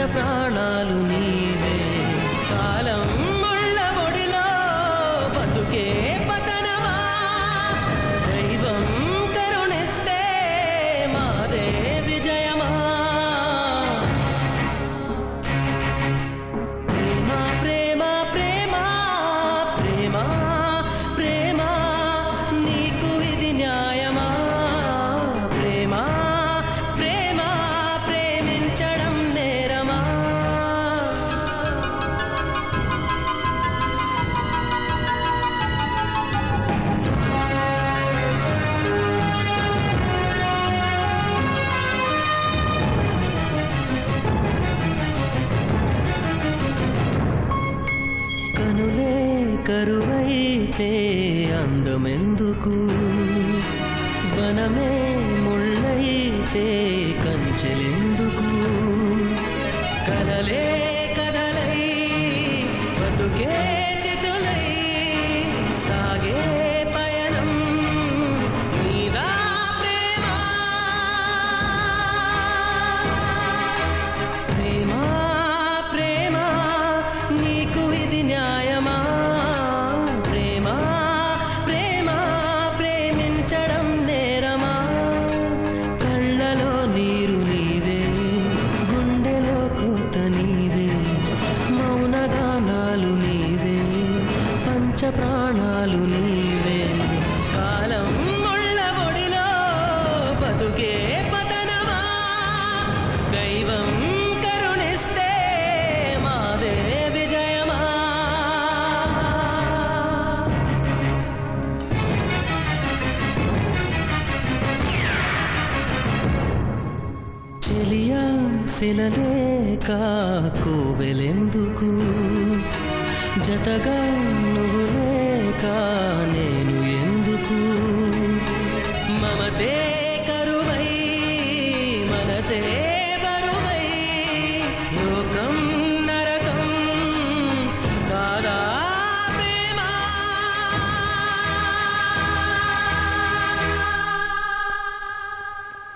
ప్రాణాలు నీవే కాలం ముళ్ళ ఒడిలో బతుకే పతనమా దైవం కరుణిస్తే మాదే విజయమా ప్రేమ ప్రేమ ప్రేమ ప్రేమ ప్రేమ నీకు ఇది న్యాయమా ప్రేమ ప్రేమ ప్రేమించడం నేరమా కనులే కరువైతే అందమెందుకు వనమే ముళ్ళైతే కంచెలెందుకు కలలే కదలై బతుకే చితులై సాగే పయనం నీదా ప్రేమ ప్రేమ ప్రేమ నీకు ఇది న్యాయమా ప్రేమ ప్రేమ ప్రేమించడం నేరమా కళ్ళలో నీరు నీవే గుండెలో కోత నీవే మౌనగానాలు నీవే పంచ ప్రాణాలు నీవే కాలం ముళ్ళ ఒడిలో బతుకే పతనమా దైవం కరుణిస్తే మాదే విజయమా చెలియా శిలలేక కోవెలెందుకు జతగా నువ్వు లేక నేను ఎందుకు మమతే